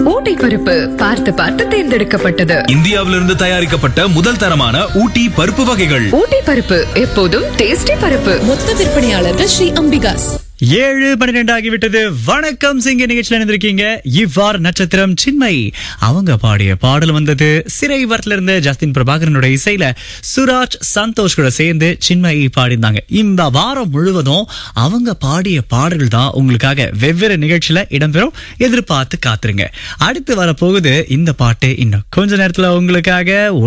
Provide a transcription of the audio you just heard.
ஊட்டி பருப்பு பார்த்து பார்த்து தேர்ந்தெடுக்கப்பட்டது இந்தியாவிலிருந்து தயாரிக்கப்பட்ட முதல் தரமான ஊட்டி பருப்பு வகைகள் ஊட்டி பருப்பு எப்போதும் டேஸ்டி பருப்பு மொத்த விற்பனையாளர்கள் ஸ்ரீ அம்பிகாஸ் ஏழு பன்னிரெண்டு ஆகிவிட்டது வணக்கம் சிங்க நிகழ்ச்சியில் இருந்திருக்கீங்க இவ்வாறு நட்சத்திரம் சின்மை அவங்க பாடிய பாடல் வந்தது சிறை வரத்துல இருந்து ஜஸ்டின் பிரபாகரனுடைய இசையில சுராஜ் சந்தோஷ் கூட சேர்ந்து சின்மயி பாடியிருந்தாங்க இந்த வாரம் முழுவதும் அவங்க பாடிய பாடல்கள் தான் உங்களுக்காக வெவ்வேறு நிகழ்ச்சியில இடம்பெறும் எதிர்பார்த்து காத்துருங்க அடுத்து வரப்போகுது இந்த பாட்டு இன்னும் கொஞ்ச நேரத்துல உங்களுக்காக